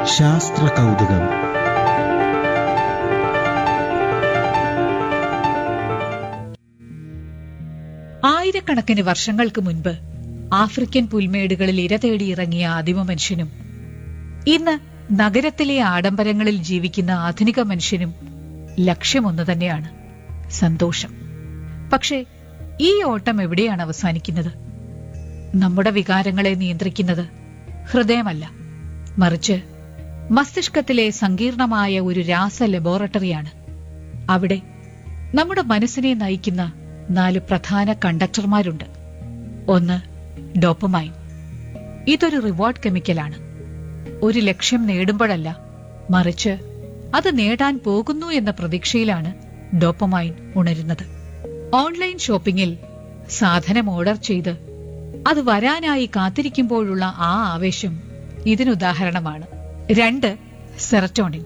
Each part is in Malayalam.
ശാസ്ത്ര കൗതുകം ആയിരക്കണക്കിന് വർഷങ്ങൾക്ക് മുൻപ് ആഫ്രിക്കൻ പുൽമേടുകളിൽ ഇര തേടിയിറങ്ങിയ ആദിമ മനുഷ്യനും ഇന്ന് നഗരത്തിലെ ആഡംബരങ്ങളിൽ ജീവിക്കുന്ന ആധുനിക മനുഷ്യനും ലക്ഷ്യമൊന്നു തന്നെയാണ് സന്തോഷം പക്ഷേ ഈ ഓട്ടം എവിടെയാണ് അവസാനിക്കുന്നത് നമ്മുടെ വികാരങ്ങളെ നിയന്ത്രിക്കുന്നത് ഹൃദയമല്ല മറിച്ച് മസ്തിഷ്കത്തിലെ സങ്കീർണമായ ഒരു രാസ ലബോറട്ടറിയാണ് അവിടെ നമ്മുടെ മനസ്സിനെ നയിക്കുന്ന നാല് പ്രധാന കണ്ടക്ടർമാരുണ്ട് ഒന്ന് ഡോപ്പമൈൻ ഇതൊരു റിവാർഡ് കെമിക്കലാണ് ഒരു ലക്ഷ്യം നേടുമ്പോഴല്ല മറിച്ച് അത് നേടാൻ പോകുന്നു എന്ന പ്രതീക്ഷയിലാണ് ഡോപ്പമൈൻ ഉണരുന്നത് ഓൺലൈൻ ഷോപ്പിംഗിൽ സാധനം ഓർഡർ ചെയ്ത് അത് വരാനായി കാത്തിരിക്കുമ്പോഴുള്ള ആ ആവേശം ഇതിനുദാഹരണമാണ് രണ്ട് സെററ്റോണിൻ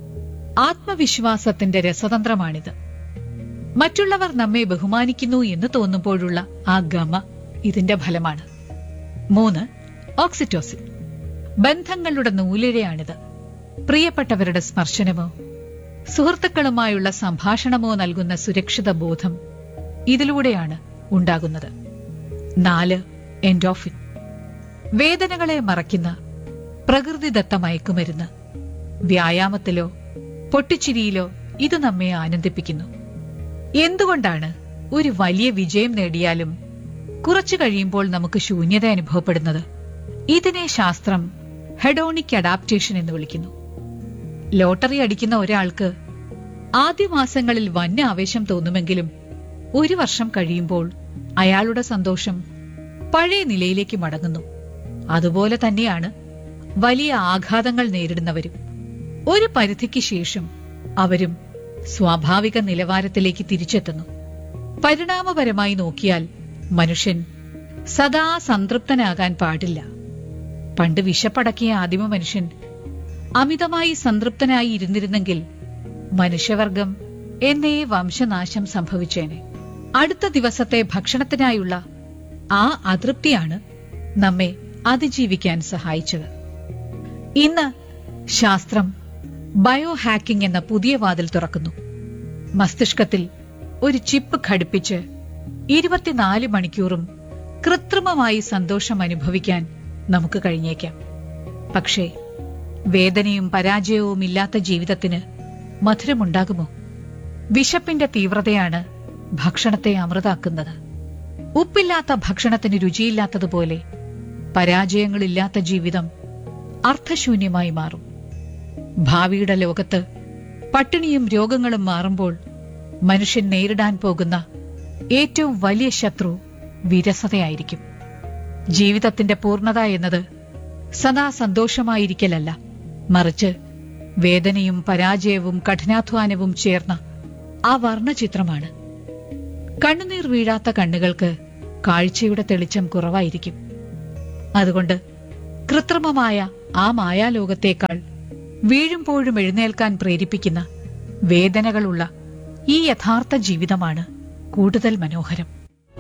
ആത്മവിശ്വാസത്തിന്റെ രസതന്ത്രമാണിത് മറ്റുള്ളവർ നമ്മെ ബഹുമാനിക്കുന്നു എന്ന് തോന്നുമ്പോഴുള്ള ആ ഗമ ഇതിന്റെ ഫലമാണ് മൂന്ന് ഓക്സിറ്റോസിൻ ബന്ധങ്ങളുടെ നൂലിഴയാണിത് പ്രിയപ്പെട്ടവരുടെ സ്പർശനമോ സുഹൃത്തുക്കളുമായുള്ള സംഭാഷണമോ നൽകുന്ന സുരക്ഷിത ബോധം ഇതിലൂടെയാണ് ഉണ്ടാകുന്നത് നാല് എൻഡോഫിൻ വേദനകളെ മറയ്ക്കുന്ന പ്രകൃതിദത്ത മയക്കുമരുന്ന് വ്യായാമത്തിലോ പൊട്ടിച്ചിരിയിലോ ഇത് നമ്മെ ആനന്ദിപ്പിക്കുന്നു എന്തുകൊണ്ടാണ് ഒരു വലിയ വിജയം നേടിയാലും കുറച്ചു കഴിയുമ്പോൾ നമുക്ക് ശൂന്യത അനുഭവപ്പെടുന്നത് ഇതിനെ ശാസ്ത്രം ഹെഡോണിക് അഡാപ്റ്റേഷൻ എന്ന് വിളിക്കുന്നു ലോട്ടറി അടിക്കുന്ന ഒരാൾക്ക് ആദ്യ മാസങ്ങളിൽ വൻ ആവേശം തോന്നുമെങ്കിലും ഒരു വർഷം കഴിയുമ്പോൾ അയാളുടെ സന്തോഷം പഴയ നിലയിലേക്ക് മടങ്ങുന്നു അതുപോലെ തന്നെയാണ് വലിയ ആഘാതങ്ങൾ നേരിടുന്നവരും ഒരു പരിധിക്ക് ശേഷം അവരും സ്വാഭാവിക നിലവാരത്തിലേക്ക് തിരിച്ചെത്തുന്നു പരിണാമപരമായി നോക്കിയാൽ മനുഷ്യൻ സദാ സംതൃപ്തനാകാൻ പാടില്ല പണ്ട് വിശപ്പടക്കിയ ആദിമ മനുഷ്യൻ അമിതമായി സംതൃപ്തനായി ഇരുന്നിരുന്നെങ്കിൽ മനുഷ്യവർഗം എന്നേ വംശനാശം സംഭവിച്ചേനെ അടുത്ത ദിവസത്തെ ഭക്ഷണത്തിനായുള്ള ആ അതൃപ്തിയാണ് നമ്മെ അതിജീവിക്കാൻ സഹായിച്ചത് ഇന്ന് ശാസ്ത്രം ബയോ ഹാക്കിംഗ് എന്ന പുതിയ വാതിൽ തുറക്കുന്നു മസ്തിഷ്കത്തിൽ ഒരു ചിപ്പ് ഘടിപ്പിച്ച് ഇരുപത്തിനാല് മണിക്കൂറും കൃത്രിമമായി സന്തോഷം അനുഭവിക്കാൻ നമുക്ക് കഴിഞ്ഞേക്കാം പക്ഷേ വേദനയും പരാജയവും ഇല്ലാത്ത ജീവിതത്തിന് മധുരമുണ്ടാകുമോ വിശപ്പിന്റെ തീവ്രതയാണ് ഭക്ഷണത്തെ അമൃതാക്കുന്നത് ഉപ്പില്ലാത്ത ഭക്ഷണത്തിന് രുചിയില്ലാത്തതുപോലെ പരാജയങ്ങളില്ലാത്ത ജീവിതം അർത്ഥശൂന്യമായി മാറും ഭാവിയുടെ ലോകത്ത് പട്ടിണിയും രോഗങ്ങളും മാറുമ്പോൾ മനുഷ്യൻ നേരിടാൻ പോകുന്ന ഏറ്റവും വലിയ ശത്രു വിരസതയായിരിക്കും ജീവിതത്തിന്റെ പൂർണ്ണത എന്നത് സദാ സന്തോഷമായിരിക്കലല്ല മറിച്ച് വേദനയും പരാജയവും കഠിനാധ്വാനവും ചേർന്ന ആ വർണ്ണചിത്രമാണ് കണ്ണുനീർ വീഴാത്ത കണ്ണുകൾക്ക് കാഴ്ചയുടെ തെളിച്ചം കുറവായിരിക്കും അതുകൊണ്ട് കൃത്രിമമായ ആ മായാലോകത്തേക്കാൾ വീഴുമ്പോഴും എഴുന്നേൽക്കാൻ പ്രേരിപ്പിക്കുന്ന വേദനകളുള്ള ഈ യഥാർത്ഥ ജീവിതമാണ് കൂടുതൽ മനോഹരം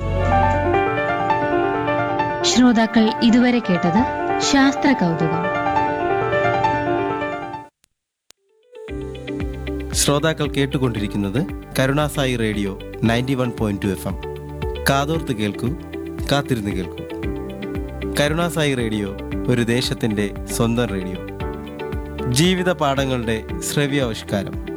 ശ്രോതാക്കൾ ഇതുവരെ കേട്ടത് ശാസ്ത്ര കൗതുകം ശ്രോതാക്കൾ കേട്ടുകൊണ്ടിരിക്കുന്നത് Karunasai radio ninety one point two F M കാതോർത്ത് കേൾക്കൂ കാത്തിരുന്ന് കേൾക്കൂ കരുണാസായി റേഡിയോ ഒരു ദേശത്തിൻ്റെ സ്വന്തം റേഡിയോ ജീവിത പാഠങ്ങളുടെ ശ്രവ്യാവിഷ്കാരം